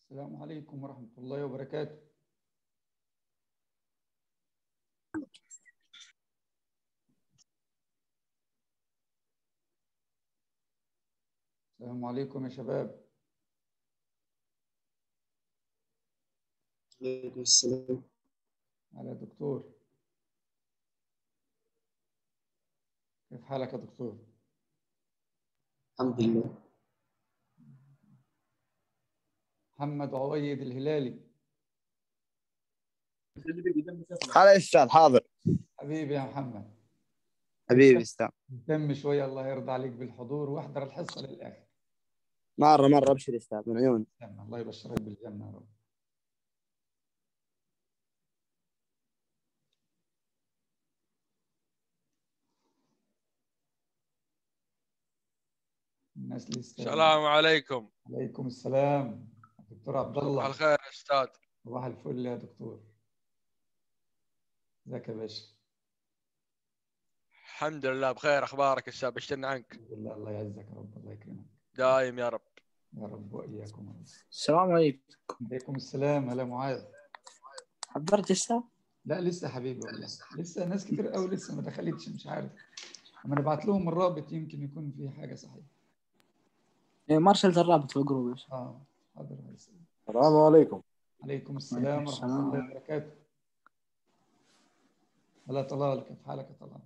السلام عليكم ورحمة الله وبركاته السلام عليكم يا شباب عليكم السلام على دكتور كيف حالك يا دكتور الحمد لله محمد عويد الهلالي هلا استاذ حاضر حبيبي يا محمد حبيبي استاذ اهتم شوية الله يرضى عليك بالحضور واحضر الحصة للآخر مره مره ابشر استاذ من عيوني جنة. الله يبشرك بالجنة يا رب الناس لسه السلام عليكم عليكم السلام دكتور عبد صباح الله الخير يا استاذ صباح الفل يا دكتور ازيك يا باشا الحمد لله بخير اخبارك استاذ بشرنا عنك الحمد لله الله يعزك يا رب الله يكرمك دايم يا رب يا رب واياكم يا رب. السلام عليكم عليكم السلام هلا معاذ حضرت استاذ لا لسه حبيبي والله لسه ناس كتير قوي لسه ما دخلتش مش عارف اما نبعت لهم الرابط يمكن يكون في حاجه صحيحه إيه، ما ارسلت الرابط في الجروب يا شيخ. اه حاضر يا سيدي. السلام عليكم عليكم السلام ورحمه السلام. الله وبركاته هلا طلال كيف حالك يا طلال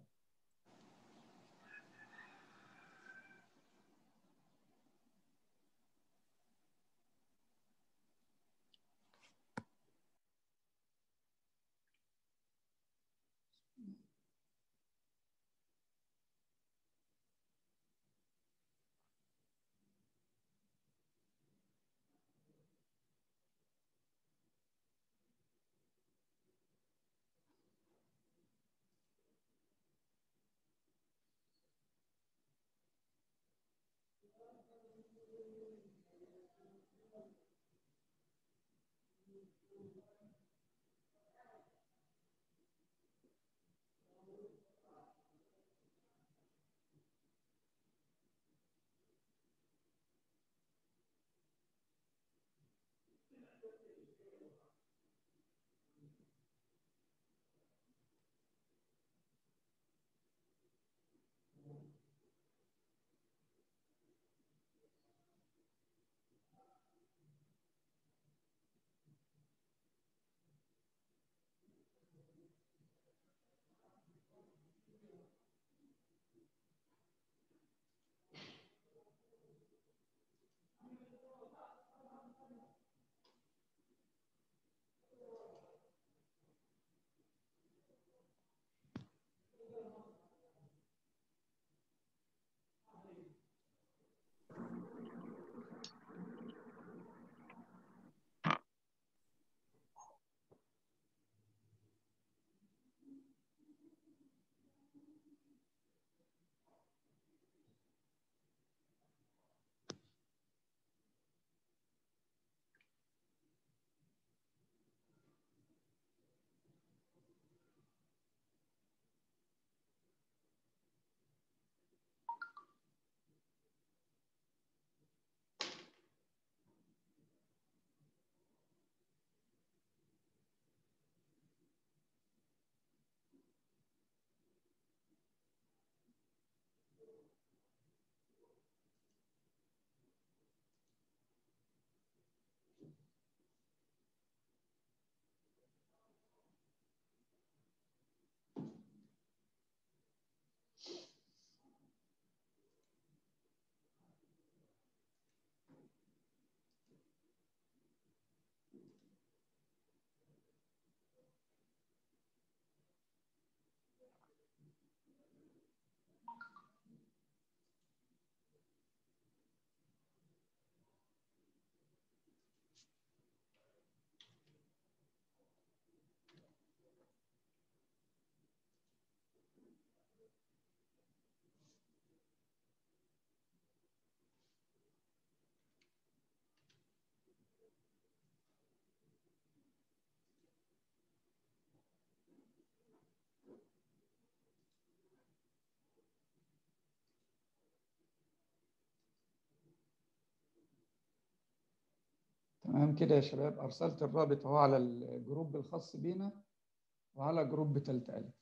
تمام كده يا شباب ارسلت الرابط اهو على الجروب الخاص بينا وعلى جروب تالتة ألف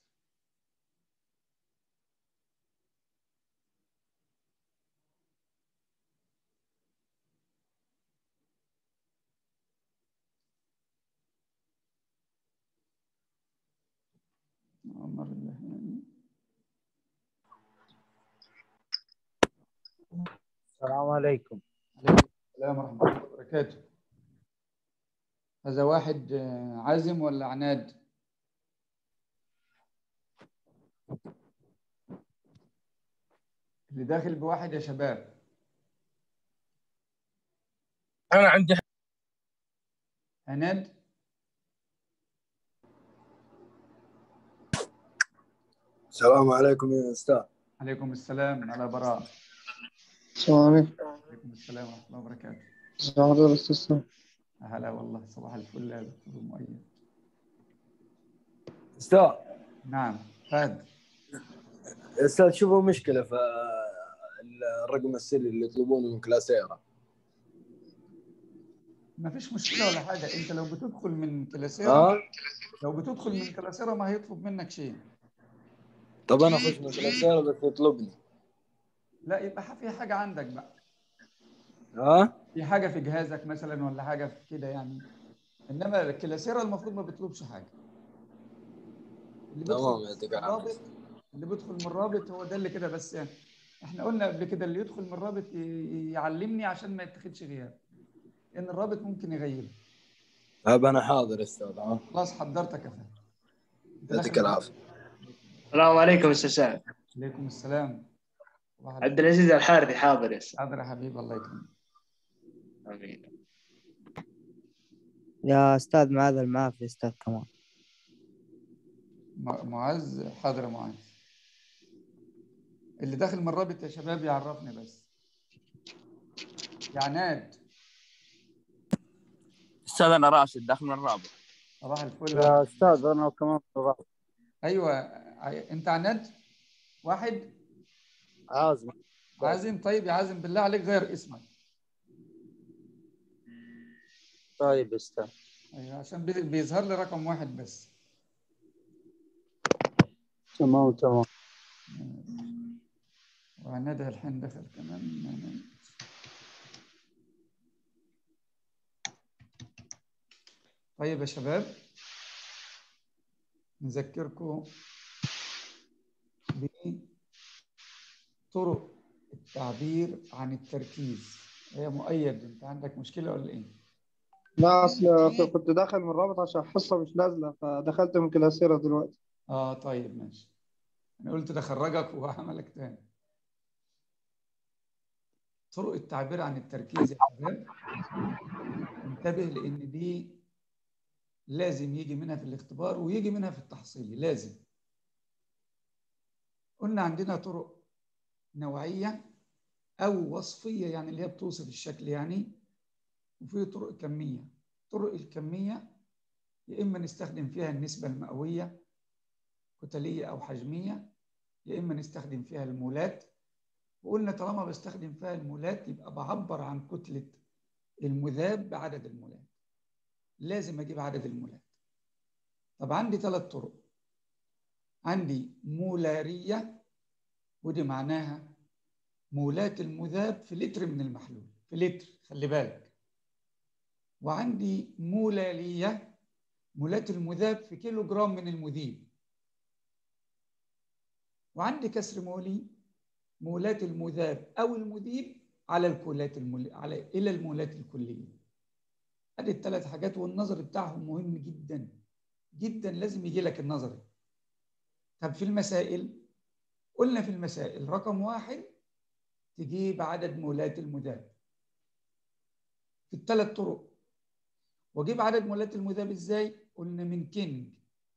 عمر اللهاني السلام عليكم عليكم السلام ورحمة الله وبركاته هذا واحد آه، عازم ولا عناد؟ اللي داخل بواحد يا شباب انا عندي عناد السلام عليكم يا استاذ عليكم السلام على براء السلام عليكم عليكم السلام ورحمة الله وبركاته السلام عليكم أستاذ سامي. هلا والله صباح الفل يا دكتور مؤيد استاذ نعم فهد استاذ شوفوا مشكله في الرقم السري اللي يطلبونه من كلاسيرا ما فيش مشكلة ولا حاجة أنت لو بتدخل من كلاسيرا ها لو بتدخل من كلاسيرا ما هيطلب منك شيء طب انا اخش من كلاسيرا بس يطلبني لا يبقى في حاجة عندك بقى ها في حاجة في جهازك مثلا ولا حاجة في كده يعني إنما الكلاسيرا المفروض ما بيطلبش حاجة اللي تمام، بيدخل يعطيك من العافية. الرابط اللي بيدخل من الرابط هو ده اللي كده بس يعني احنا قلنا قبل كده اللي يدخل من الرابط ي- يعلمني عشان ما يتخدش غياب لأن الرابط ممكن يغيبه طب انا حاضر استاذ ها خلاص حضرتك يا فندم أنت يعطيك داخل- العافيه السلام عليكم استاذ سعد عليكم السلام صباح الخير. عبد العزيز الحارثي حاضر يا استاذ حاضر يا حبيبي الله يكرمك امين يا استاذ معاذ المعافي استاذ كمان مع- معاذ حاضر يا معاذ اللي داخل من الرابط يا شباب يعرفني بس يا عناد استاذ انا راشد داخل من الرابط صباح الفل يا استاذ انا كمان رافض. ايوه ع- انت عناد واحد عازم عازم طيب يا عازم بالله عليك غير اسمك طيب استاذ ايوه عشان بي- بيظهر لي رقم واحد بس تمام تمام وعناد الحين دخل كمان طيب يا شباب نذكركم بطرق التعبير عن التركيز يا مؤيد انت عندك مشكله ولا ايه؟ لا اصل كنت داخل من الرابط عشان حصه مش نازله فدخلت من كلاسيرا دلوقتي اه طيب ماشي انا قلت ده خرجك وعملك تاني طرق التعبير عن التركيز يا شباب انتبه لان دي لازم يجي منها في الاختبار ويجي منها في التحصيلي لازم قلنا عندنا طرق نوعيه او وصفيه يعني اللي هي بتوصف الشكل يعني وفي طرق كميه طرق الكميه يا اما نستخدم فيها النسبه المئويه كتليه او حجميه يا اما نستخدم فيها المولات وقلنا طالما بستخدم فيها المولات يبقى بعبر عن كتله المذاب بعدد المولات لازم اجيب عدد المولات طب عندي ثلاث طرق عندي مولاريه ودي معناها مولات المذاب في لتر من المحلول في لتر خلي بالك وعندي مولاليه مولات المذاب في كيلو جرام من المذيب وعندي كسر مولي مولات المذاب او المذيب على الكولات المولي على الى المولات الكليه ادي الثلاث حاجات والنظر بتاعهم مهم جدا جدا لازم يجي لك النظري طب في المسائل قلنا في المسائل رقم واحد تجيب عدد مولات المذاب في الثلاث طرق واجيب عدد مولات المذاب ازاي قلنا من كينج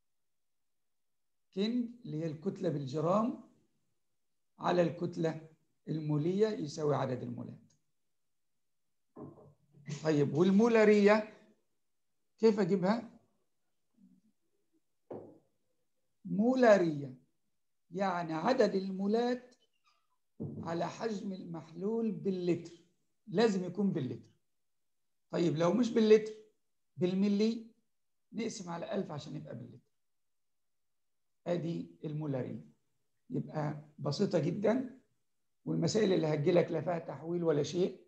كينج اللي هي الكتله بالجرام على الكتله الموليه يساوي عدد المولات طيب والمولاريه كيف اجيبها مولاريه يعني عدد المولات على حجم المحلول باللتر لازم يكون باللتر طيب لو مش باللتر بالملي نقسم على 1000 عشان يبقى باللتر ادي المولارية يبقى بسيطة جدا والمسائل اللي هتجيلك لا فيها تحويل ولا شيء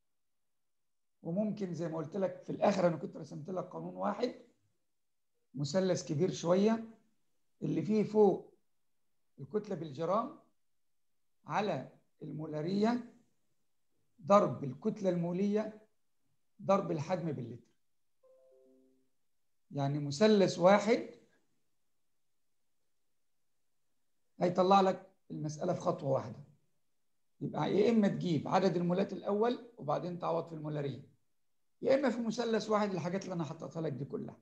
وممكن زي ما قلت لك في الاخر انا كنت رسمت لك قانون واحد مثلث كبير شويه اللي فيه فوق الكتله بالجرام على المولاريه ضرب الكتله الموليه ضرب الحجم باللتر يعني مثلث واحد هيطلع لك المساله في خطوه واحده يبقى يا اما تجيب عدد المولات الاول وبعدين تعوض في المولاريه يا اما في مثلث واحد الحاجات اللي انا حطيتها لك دي كلها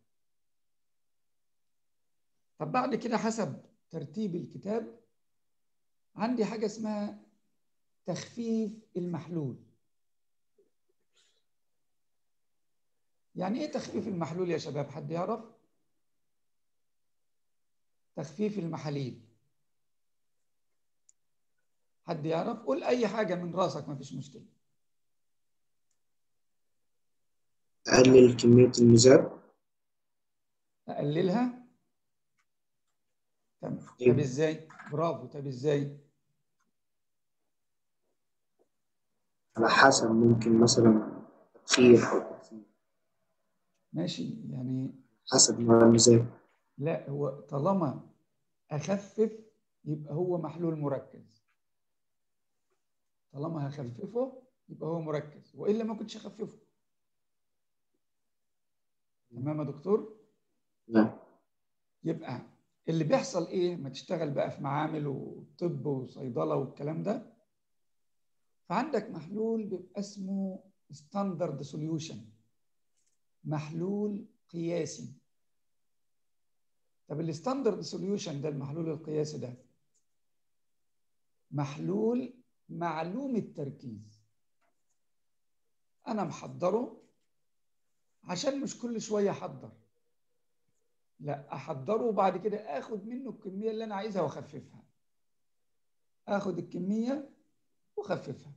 طب بعد كده حسب ترتيب الكتاب عندي حاجه اسمها تخفيف المحلول يعني ايه تخفيف المحلول يا شباب حد يعرف تخفيف المحاليل حد يعرف قول اي حاجه من راسك ما فيش مشكله أقلل كمية الميزان اقللها طب طب ازاي برافو طب ازاي على حسب ممكن مثلا تأخير أو تأثير ماشي يعني حسب نوع الميزان لا هو طالما اخفف يبقى هو محلول مركز طالما هخففه يبقى هو مركز والا ما كنتش اخففه تمام يا دكتور نعم يبقى اللي بيحصل ايه ما تشتغل بقى في معامل وطب وصيدله والكلام ده فعندك محلول بيبقى اسمه ستاندرد سوليوشن محلول قياسي طب الستاندرد سوليوشن ده المحلول القياسي ده محلول معلوم التركيز انا محضره عشان مش كل شويه احضر لا احضره وبعد كده اخد منه الكميه اللي انا عايزها واخففها اخد الكميه واخففها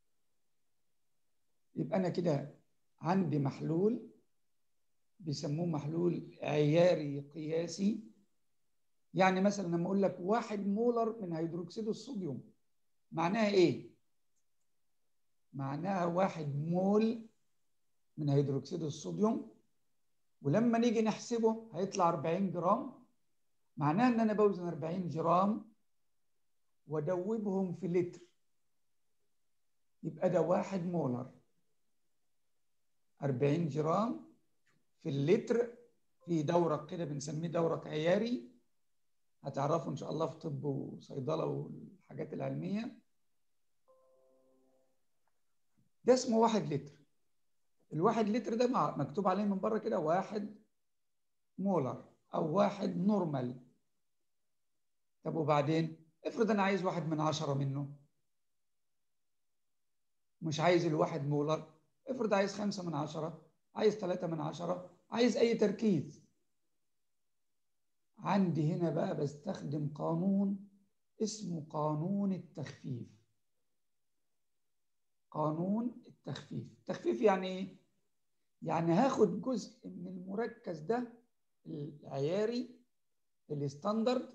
يبقى انا كده عندي محلول بيسموه محلول عياري قياسي يعني مثلا لما اقول لك واحد مولر من هيدروكسيد الصوديوم معناها ايه معناها واحد مول من هيدروكسيد الصوديوم ولما نيجي نحسبه هيطلع 40 جرام معناها ان انا بوزن 40 جرام وادوبهم في لتر يبقى ده واحد مولر 40 جرام في اللتر في دورق كده بنسميه دورق عياري هتعرفوا ان شاء الله في طب وصيدله والحاجات العلميه ده اسمه واحد لتر الواحد لتر ده مع- مكتوب عليه من بره كده واحد مولر او واحد نورمال طب وبعدين افرض انا عايز واحد من عشرة منه مش عايز الواحد مولر افرض عايز خمسة من عشرة عايز ثلاثة من عشرة عايز أي تركيز عندي هنا بقى بستخدم قانون اسمه قانون التخفيف قانون التخفيف التخفيف يعني ايه يعني هاخد جزء من المركز ده العياري الستاندرد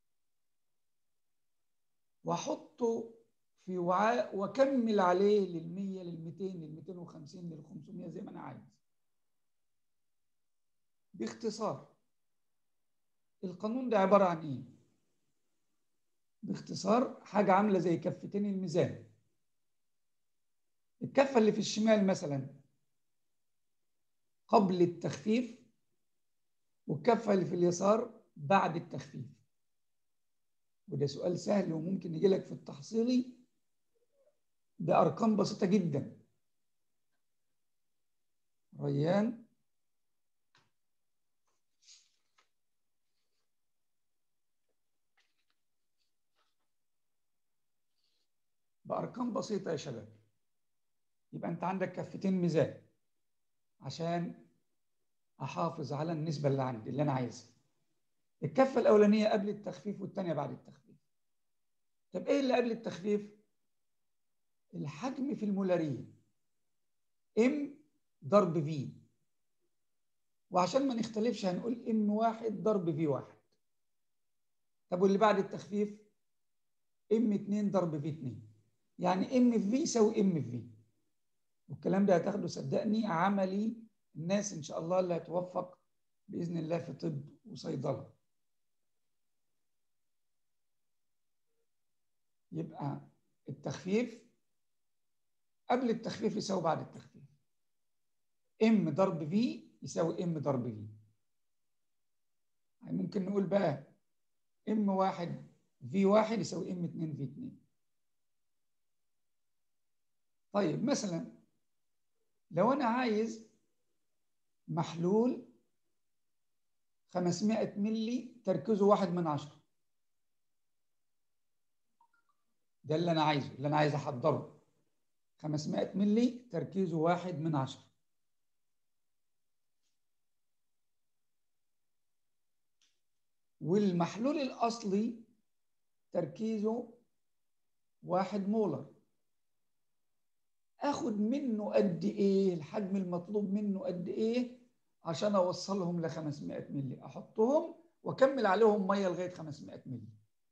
واحطه في وعاء واكمل عليه لل100 لل200 لل250 لل500 زي ما انا عايز باختصار القانون ده عباره عن ايه باختصار حاجه عامله زي كفتين الميزان الكفه اللي في الشمال مثلا قبل التخفيف والكفه اللي في اليسار بعد التخفيف وده سؤال سهل وممكن يجي لك في التحصيلي بأرقام بسيطة جدا ريان بأرقام بسيطة يا شباب يبقى أنت عندك كفتين ميزان عشان أحافظ على النسبة اللي عندي اللي أنا عايزها الكفة الأولانية قبل التخفيف والثانية بعد التخفيف طب إيه اللي قبل التخفيف؟ الحجم في المولارية ام ضرب في وعشان ما نختلفش هنقول ام واحد ضرب في واحد طب واللي بعد التخفيف ام 2 ضرب في 2 يعني ام في يساوي ام في والكلام ده هتاخده صدقني عملي الناس ان شاء الله اللي هتوفق باذن الله في طب وصيدله يبقى التخفيف قبل التخفيف يساوي بعد التخفيف ام ضرب في يساوي ام ضرب في يعني ممكن نقول بقى ام واحد في واحد يساوي ام 2 في 2 طيب مثلا لو انا عايز محلول 500 ملي تركيزه واحد من عشرة ده اللي انا عايزه اللي انا عايز احضره 500 ملي تركيزه واحد من عشرة والمحلول الأصلي تركيزه واحد مولر اخد منه قد ايه الحجم المطلوب منه قد ايه عشان اوصلهم ل 500 مللي احطهم واكمل عليهم ميه لغايه 500 مللي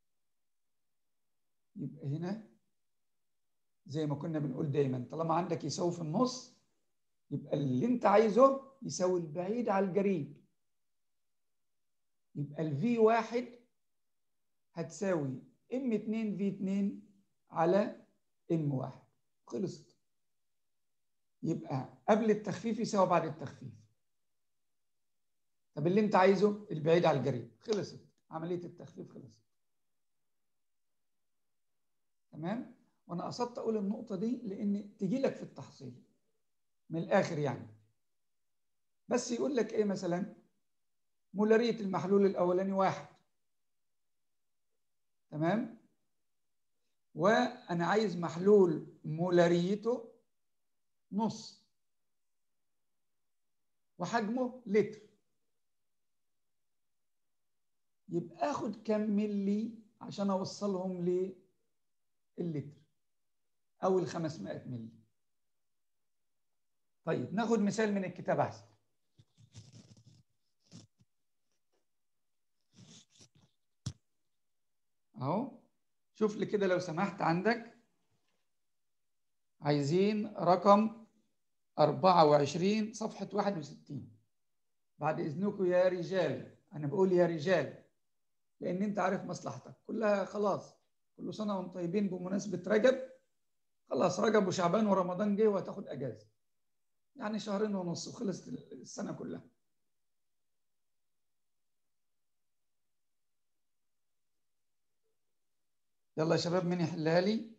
يبقى هنا زي ما كنا بنقول دايما طالما عندك يساوي في النص يبقى اللي انت عايزه يساوي البعيد على القريب يبقى الفي واحد هتساوي ام 2 في 2 على ام واحد خلصت يبقى قبل التخفيف يساوي بعد التخفيف طب اللي انت عايزه البعيد على القريب خلصت عمليه التخفيف خلصت تمام وانا قصدت اقول النقطه دي لان تجي لك في التحصيل من الاخر يعني بس يقول لك ايه مثلا مولاريه المحلول الاولاني واحد تمام وانا عايز محلول مولاريته نص وحجمه لتر يبقى اخد كم ملي عشان اوصلهم للتر او ال 500 ملي طيب ناخد مثال من الكتاب احسن اهو شوف لي كده لو سمحت عندك عايزين رقم 24 صفحة 61 بعد إذنكم يا رجال أنا بقول يا رجال لأن أنت عارف مصلحتك كلها خلاص كل سنة وانتم طيبين بمناسبة رجب خلاص رجب وشعبان ورمضان جه وهتاخد أجازة يعني شهرين ونص وخلصت السنة كلها يلا يا شباب مين يحلها لي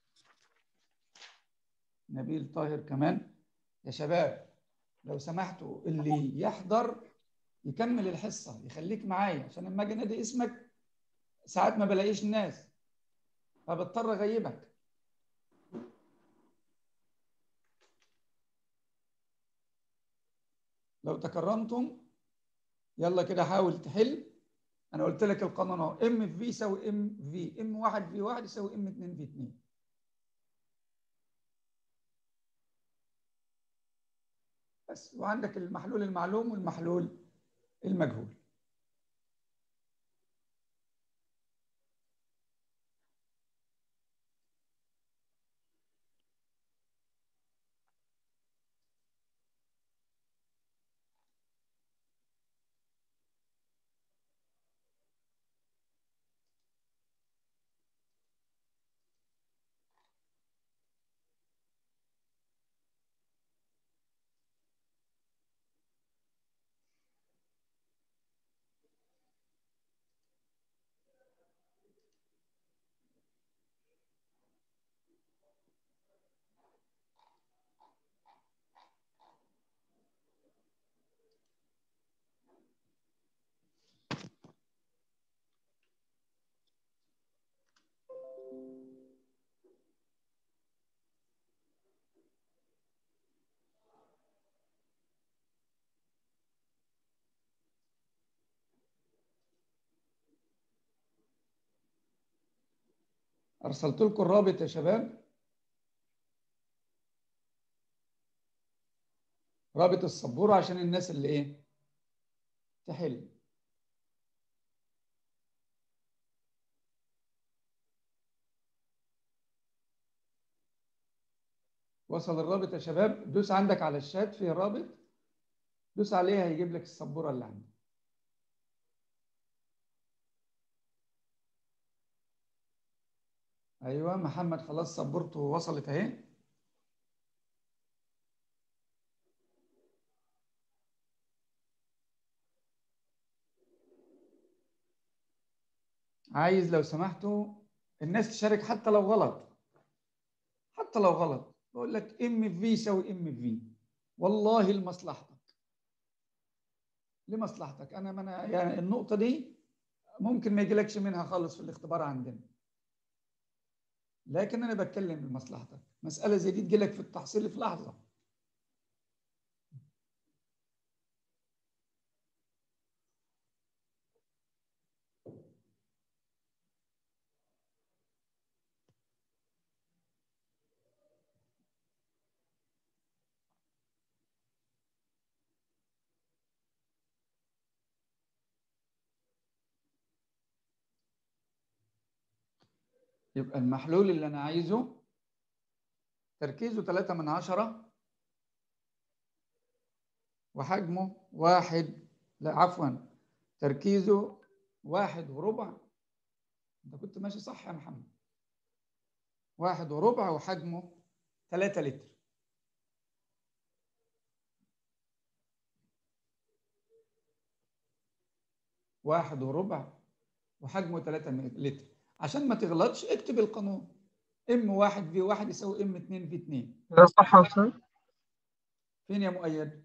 نبيل طاهر كمان يا شباب لو سمحتوا اللي يحضر يكمل الحصة يخليك معايا عشان لما اجي انادي اسمك ساعات ما بلاقيش الناس فبضطر اغيبك لو تكرمتم يلا كده حاول تحل انا قلت لك القانون اهو ام في يساوي ام في ام 1 في 1 يساوي ام 2 في 2 بس وعندك المحلول المعلوم والمحلول المجهول ارسلت لكم الرابط يا شباب رابط السبورة عشان الناس اللي ايه تحل وصل الرابط يا شباب دوس عندك على الشات في رابط دوس عليه هيجيب لك السبورة اللي عندك ايوه محمد خلاص سبورته وصلت اهي عايز لو سمحتوا الناس تشارك حتى لو غلط حتى لو غلط بقول لك ام في يساوي ام في والله لمصلحتك لمصلحتك انا من يعني النقطه دي ممكن ما يجيلكش منها خالص في الاختبار عندنا لكن انا بتكلم لمصلحتك مساله زي دي تجيلك في التحصيل في لحظه يبقى المحلول اللي أنا عايزه تركيزه 3 من عشرة وحجمه واحد لا عفوا تركيزه واحد وربع أنت كنت ماشي صح يا محمد واحد وربع وحجمه 3 لتر واحد وربع وحجمه 3 لتر عشان ما تغلطش اكتب القانون ام واحد في واحد يساوي ام اتنين في اتنين ده صح يا أستاذ؟ فين يا مؤيد؟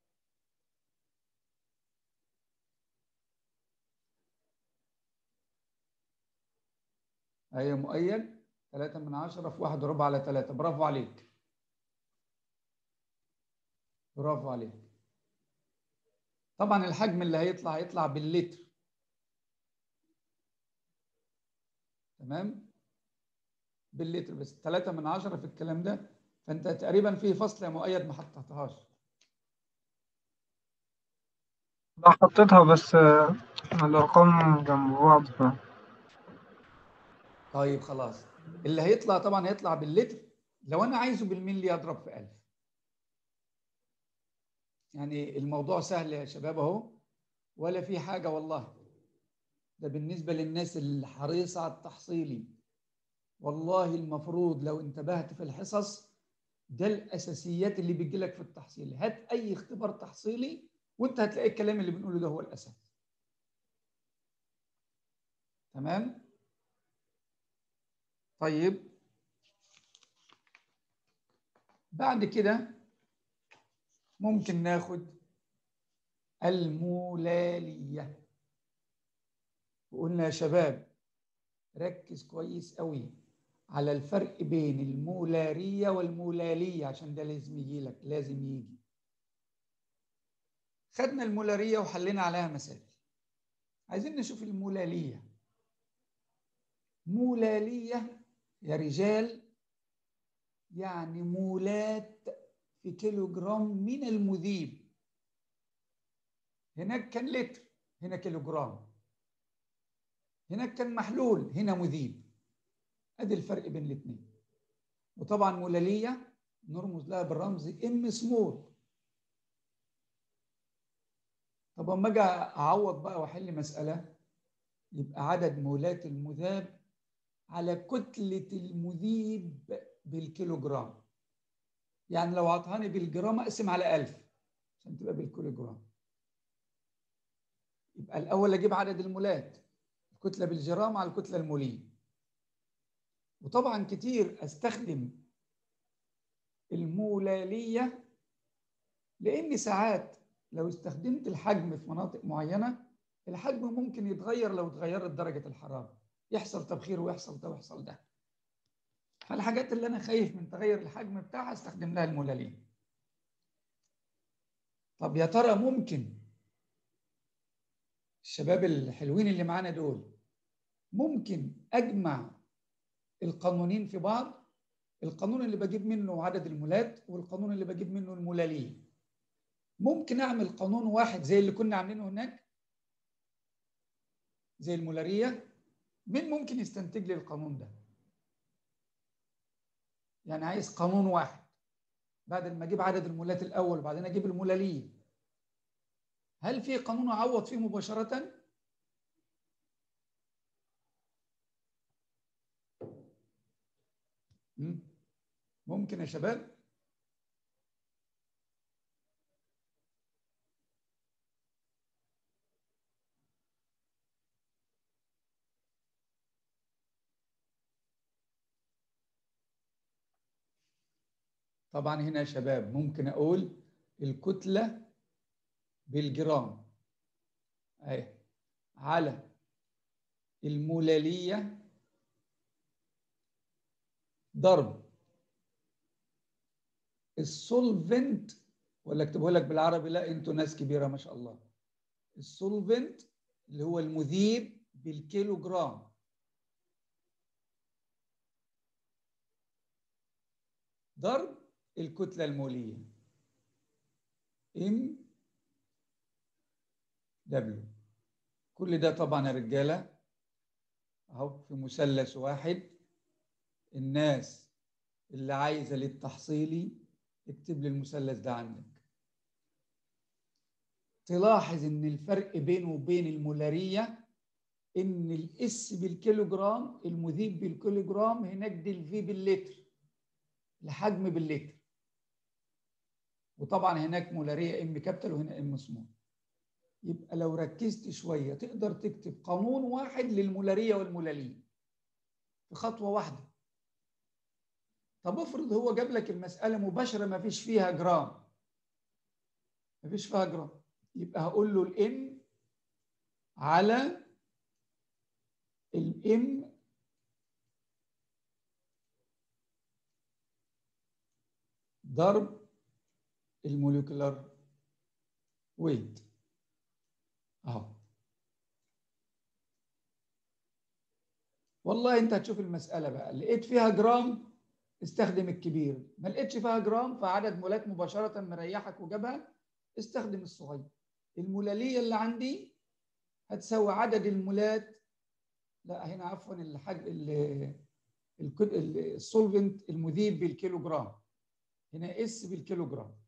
ايوه مؤيد 3 من 10 في 1 وربع على 3 برافو عليك برافو عليك طبعا الحجم اللي هيطلع هيطلع باللتر تمام باللتر بس 3 من 10 في الكلام ده فانت تقريبا في فصل يا مؤيد ما حطيتهاش لا حطيتها بس آه، الأرقام جنب بعض ف... طيب خلاص اللي هيطلع طبعا هيطلع باللتر لو انا عايزه بالملي اضرب في 1000 يعني الموضوع سهل يا شباب اهو ولا في حاجه والله ده بالنسبه للناس الحريصه على التحصيلي والله المفروض لو انتبهت في الحصص ده الاساسيات اللي بيجي لك في التحصيل هات اي اختبار تحصيلي وانت هتلاقي الكلام اللي بنقوله ده هو الاساس تمام طيب بعد كده ممكن ناخد المولالية وقلنا يا شباب ركز كويس قوي على الفرق بين المولارية والمولالية عشان ده لازم يجي لك لازم يجي خدنا المولارية وحلينا عليها مسائل عايزين نشوف المولالية مولالية يا رجال يعني مولات في كيلو جرام من المذيب هناك كان لتر هنا كيلو جرام هناك كان محلول هنا مذيب ادي الفرق بين الاثنين وطبعا مولالية نرمز لها بالرمز ام سمول طب اما اجي اعوض بقى واحل مسألة يبقى عدد مولات المذاب على كتلة المذيب بالكيلو جرام يعني لو عطاني بالجرام اقسم على 1000 عشان تبقى بالكيلو جرام يبقى الاول اجيب عدد المولات الكتله بالجرام على الكتله الموليه وطبعا كتير استخدم المولاليه لان ساعات لو استخدمت الحجم في مناطق معينه الحجم ممكن يتغير لو اتغيرت درجه الحراره يحصل تبخير ويحصل ده ويحصل ده فالحاجات اللي انا خايف من تغير الحجم بتاعها استخدم لها المولاليه طب يا ترى ممكن الشباب الحلوين اللي معانا دول ممكن اجمع القانونين في بعض القانون اللي بجيب منه عدد المولات والقانون اللي بجيب منه المولاليه ممكن اعمل قانون واحد زي اللي كنا عاملينه هناك زي المولاريه مين ممكن يستنتج لي القانون ده يعني عايز قانون واحد بعد ما اجيب عدد المولات الاول وبعدين اجيب المولاليه هل في قانون اعوض فيه مباشره مم. ممكن يا شباب طبعا هنا يا شباب ممكن اقول الكتله بالجرام اهي على المولاليه ضرب السولفنت ولا اكتبه لك بالعربي لا انتوا ناس كبيره ما شاء الله السولفنت اللي هو المذيب بالكيلو جرام ضرب الكتله الموليه ام دبليو كل ده طبعا يا رجاله اهو في مثلث واحد الناس اللي عايزه للتحصيلي اكتب لي المثلث ده عندك تلاحظ ان الفرق بينه وبين المولاريه ان الاس بالكيلوجرام المذيب بالكيلوجرام هناك دي الفي باللتر الحجم باللتر وطبعا هناك مولاريه ام كابيتال وهنا ام سمول يبقى لو ركزت شويه تقدر تكتب قانون واحد للمولاريه والمولاليه في خطوه واحده طب افرض هو جاب لك المساله مباشره ما فيش فيها جرام ما فيش فيها جرام يبقى هقول له الام على الام ضرب الموليكولار ويت اهو والله انت هتشوف المساله بقى لقيت فيها جرام استخدم الكبير ما لقيتش فيها جرام فعدد مولات مباشره مريحك وجابها استخدم الصغير المولاليه اللي عندي هتساوي عدد المولات لا هنا عفوا الحاج السولفنت المذيب بالكيلو جرام هنا اس بالكيلو جرام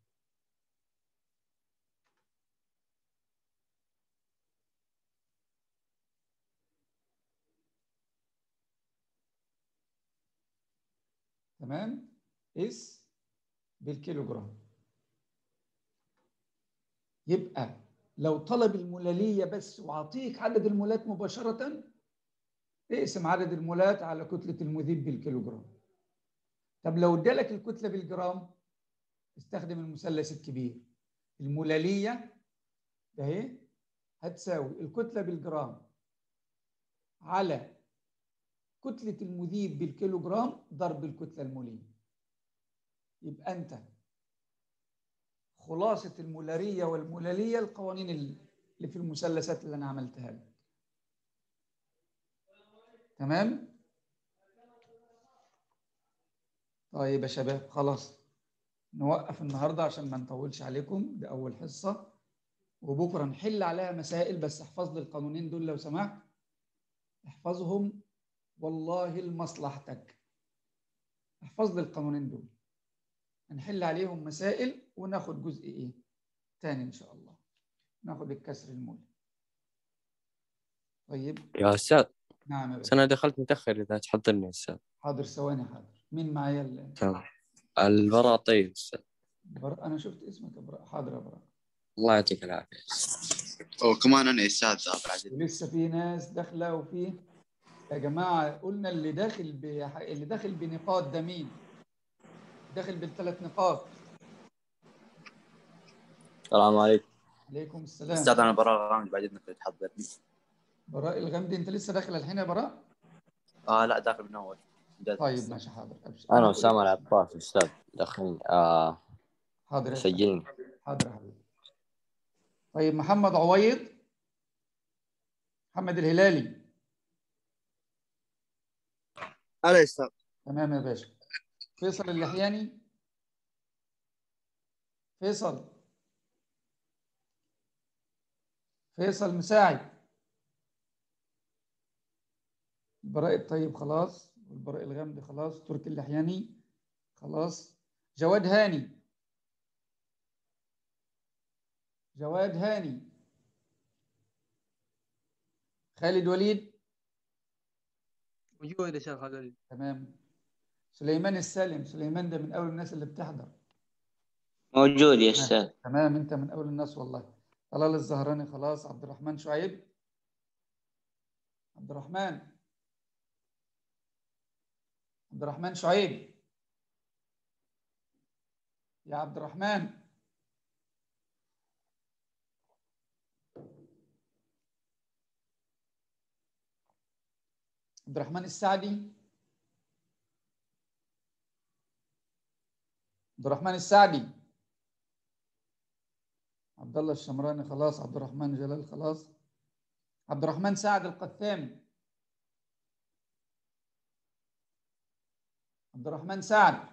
تمام اس بالكيلو جرام يبقى لو طلب المولاليه بس واعطيك عدد المولات مباشره اقسم عدد المولات على كتله المذيب بالكيلو جرام طب لو ادالك الكتله بالجرام استخدم المثلث الكبير المولاليه ده اهي هتساوي الكتله بالجرام على كتله المذيب بالكيلو جرام ضرب الكتله الموليه يبقى انت خلاصه المولاريه والمولاليه القوانين اللي في المثلثات اللي انا عملتها لك تمام طيب يا شباب خلاص نوقف النهارده عشان ما نطولش عليكم دي اول حصه وبكره نحل عليها مسائل بس احفظ لي القانونين دول لو سمحت احفظهم والله لمصلحتك احفظ لي القانونين دول هنحل عليهم مسائل وناخد جزء ايه تاني ان شاء الله ناخد الكسر المولي طيب يا استاذ نعم يا بس باشا انا دخلت متاخر اذا تحضرني يا استاذ حاضر ثواني حاضر مين معايا ال- تمام البراء طيب استاذ براء انا شفت اسمك يا براء حاضر يا براء الله يعطيك العافيه وكمان انا استاذ بعد ولسه في ناس داخله وفي يا جماعه قلنا اللي داخل ب... اللي داخل بنقاط ده مين؟ داخل بالثلاث نقاط السلام عليكم عليكم السلام استاذ انا براء غامدي بعد اذنك تحضرني براء الغامدي انت لسه داخل الحين يا براء؟ اه لا داخل من اول طيب ماشي حاضر ابشر انا اسامه العباس استاذ دخلني آه حاضر يا سجلني حاضر يا حبيبي طيب محمد عويض محمد الهلالي هلا يا استاذ تمام يا باشا فيصل اللحياني فيصل فيصل مساعد البراء الطيب خلاص والبراء الغامدي خلاص تركي اللحياني خلاص جواد هاني جواد هاني خالد وليد موجود يا شيخ خالد تمام سليمان السالم سليمان ده من اول الناس اللي بتحضر موجود يا تمام. أستاذ تمام انت من اول الناس والله طلال الزهراني خلاص عبد الرحمن شعيب عبد الرحمن عبد الرحمن شعيب يا عبد الرحمن عبد الرحمن السعدي عبد الرحمن السعدي عبد الله الشمراني خلاص عبد الرحمن جلال خلاص عبد الرحمن سعد القثامي عبد الرحمن سعد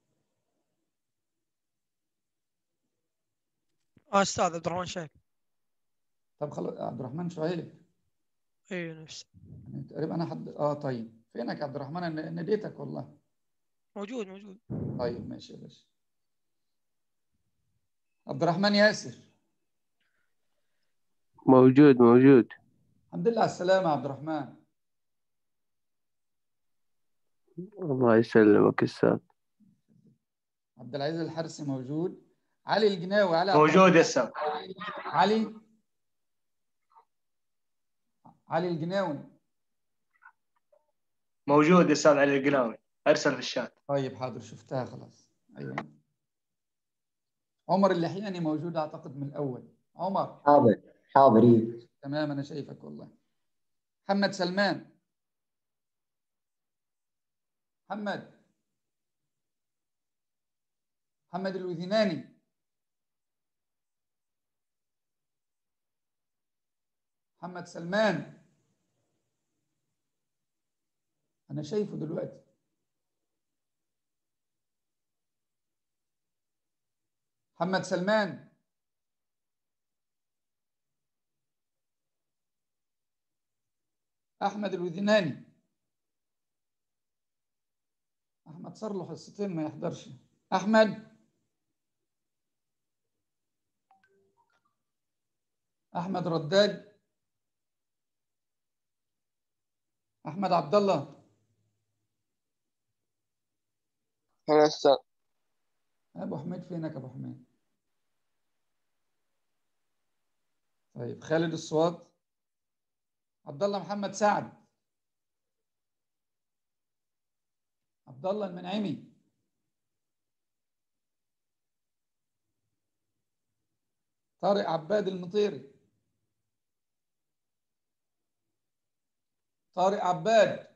اه استاذ عبد الرحمن شايف طب خلاص عبد الرحمن شعيب اي نفس يعني تقريبا انا حد اه طيب فينك يا عبد الرحمن انا ناديتك والله موجود موجود طيب ماشي يا باشا عبد الرحمن ياسر موجود موجود الحمد لله على السلامة يا عبد الرحمن الله يسلمك أستاذ عبد العزيز الحرسي موجود علي الجناوي علي عبد موجود يا أستاذ علي علي الجناوي موجود يا أستاذ علي القلاوي أرسل في الشات طيب حاضر شفتها خلاص ايوه عمر اللحياني موجود اعتقد من الاول عمر حاضر حاضر إيه. تمام انا شايفك والله محمد سلمان محمد محمد الوذناني محمد سلمان انا شايفه دلوقتي محمد سلمان احمد الوذناني احمد صار له حصتين ما يحضرش احمد احمد رداد احمد عبد الله هلا أستاذ ابو حميد فينك ابو حميد طيب خالد الصواد عبد الله محمد سعد عبد الله المنعمي طارق عباد المطيري طارق عباد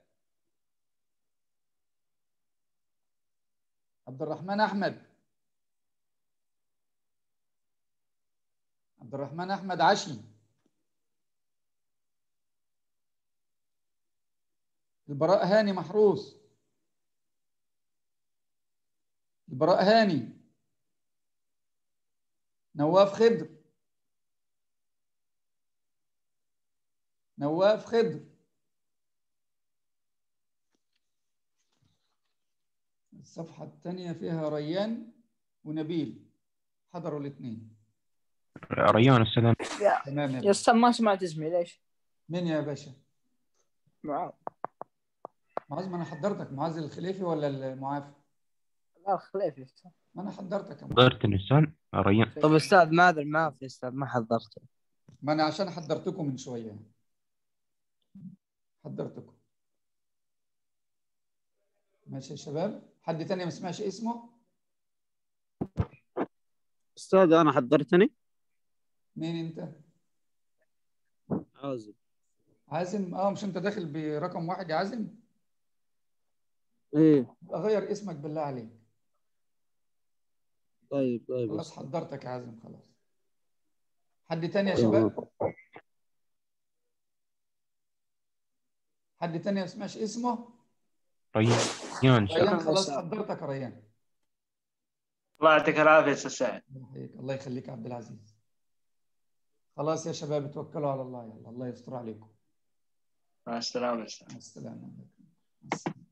عبد الرحمن احمد عبد الرحمن احمد عشي البراء هاني محروس البراء هاني نواف خضر نواف خضر الصفحة الثانية فيها ريان ونبيل حضروا الاثنين ريان السلام تمام يا يا باشا استاذ ما سمعت اسمي ليش؟ مين يا باشا؟ معاذ معاذ ما انا حضرتك معاذ الخليفي ولا المعافي؟ لا خليفي أستاذ. ما انا حضرتك يا معاذ حضرتني استاذ ريان طب استاذ ماذا ما في استاذ ما حضرته ما انا عشان حضرتكم من شويه حضرتكم ماشي يا شباب حد تاني ما سمعش اسمه أستاذ أنا حضرتني مين انت عازم عازم اه مش انت داخل برقم واحد يا عازم إيه اغير اسمك بالله عليك طيب طيب خلاص أستاذ. حضرتك يا عازم خلاص حد تاني يا شباب حد تاني ما سمعش اسمه ريان ريان شكرا خلاص حضرتك يا ريان الله يعطيك العافية يا أستاذ سعد الله يحييك الله يخليك يا عبد العزيز خلاص يا شباب توكلوا على الله يلا الله يستر عليكم مع السلامة أستاذ مع السلامة مع السلامة